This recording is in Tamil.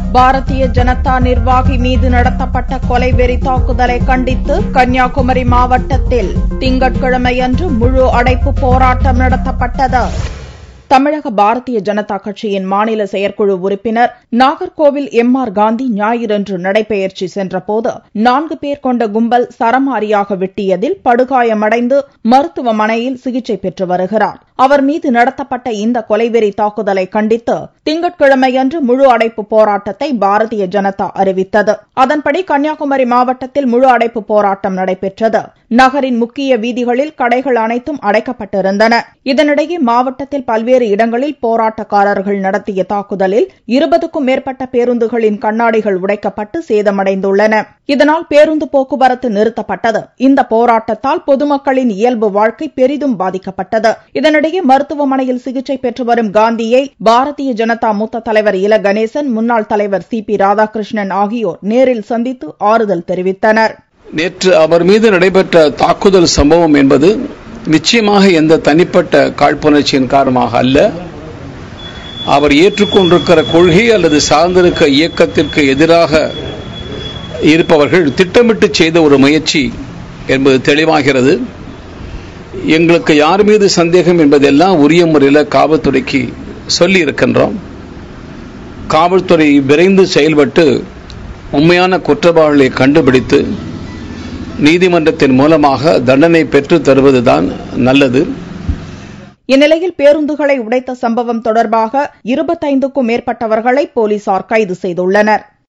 பாரதிய ஜனதா நிர்வாகி மீது நடத்தப்பட்ட கொலைவெறி தாக்குதலை கண்டித்து கன்னியாகுமரி மாவட்டத்தில் திங்கட்கிழமையன்று முழு அடைப்பு போராட்டம் நடத்தப்பட்டது தமிழக பாரதிய ஜனதா கட்சியின் மாநில செயற்குழு உறுப்பினர் நாகர்கோவில் எம் ஆர் காந்தி ஞாயிறன்று நடைபெயர்ச்சி சென்றபோது நான்கு பேர் கொண்ட கும்பல் சரமாரியாக வெட்டியதில் படுகாயமடைந்து மருத்துவமனையில் சிகிச்சை பெற்று வருகிறார் அவர் மீது நடத்தப்பட்ட இந்த கொலைவெறி தாக்குதலை கண்டித்து திங்கட்கிழமையன்று முழு அடைப்பு போராட்டத்தை பாரதிய ஜனதா அறிவித்தது அதன்படி கன்னியாகுமரி மாவட்டத்தில் முழு அடைப்பு போராட்டம் நடைபெற்றது நகரின் முக்கிய வீதிகளில் கடைகள் அனைத்தும் அடைக்கப்பட்டிருந்தன இதனிடையே மாவட்டத்தில் பல்வேறு இடங்களில் போராட்டக்காரர்கள் நடத்திய தாக்குதலில் இருபதுக்கும் மேற்பட்ட பேருந்துகளின் கண்ணாடிகள் உடைக்கப்பட்டு சேதமடைந்துள்ளன இதனால் பேருந்து போக்குவரத்து நிறுத்தப்பட்டது இந்த போராட்டத்தால் பொதுமக்களின் இயல்பு வாழ்க்கை பெரிதும் பாதிக்கப்பட்டது இதனிடையே மருத்துவமனையில் சிகிச்சை பெற்று வரும் காந்தியை பாரதிய ஜனதா மூத்த தலைவர் இல கணேசன் முன்னாள் தலைவர் சி பி ராதாகிருஷ்ணன் ஆகியோர் நேரில் சந்தித்து ஆறுதல் தெரிவித்தனர் நேற்று அவர் மீது நடைபெற்ற தாக்குதல் சம்பவம் என்பது நிச்சயமாக எந்த தனிப்பட்ட காழ்ப்புணர்ச்சியின் காரணமாக அல்ல அவர் ஏற்றுக்கொண்டிருக்கிற கொள்கை அல்லது சார்ந்திருக்க இயக்கத்திற்கு எதிராக இருப்பவர்கள் திட்டமிட்டு செய்த ஒரு முயற்சி என்பது தெளிவாகிறது எங்களுக்கு யார் மீது சந்தேகம் என்பதெல்லாம் உரிய முறையில் காவல்துறைக்கு சொல்லி இருக்கின்றோம் காவல்துறை விரைந்து செயல்பட்டு உண்மையான குற்றவாளிகளை கண்டுபிடித்து நீதிமன்றத்தின் மூலமாக தண்டனை பெற்றுத் தருவதுதான் நல்லது இந்நிலையில் பேருந்துகளை உடைத்த சம்பவம் தொடர்பாக இருபத்தைந்துக்கும் மேற்பட்டவர்களை போலீசார் கைது செய்துள்ளனர்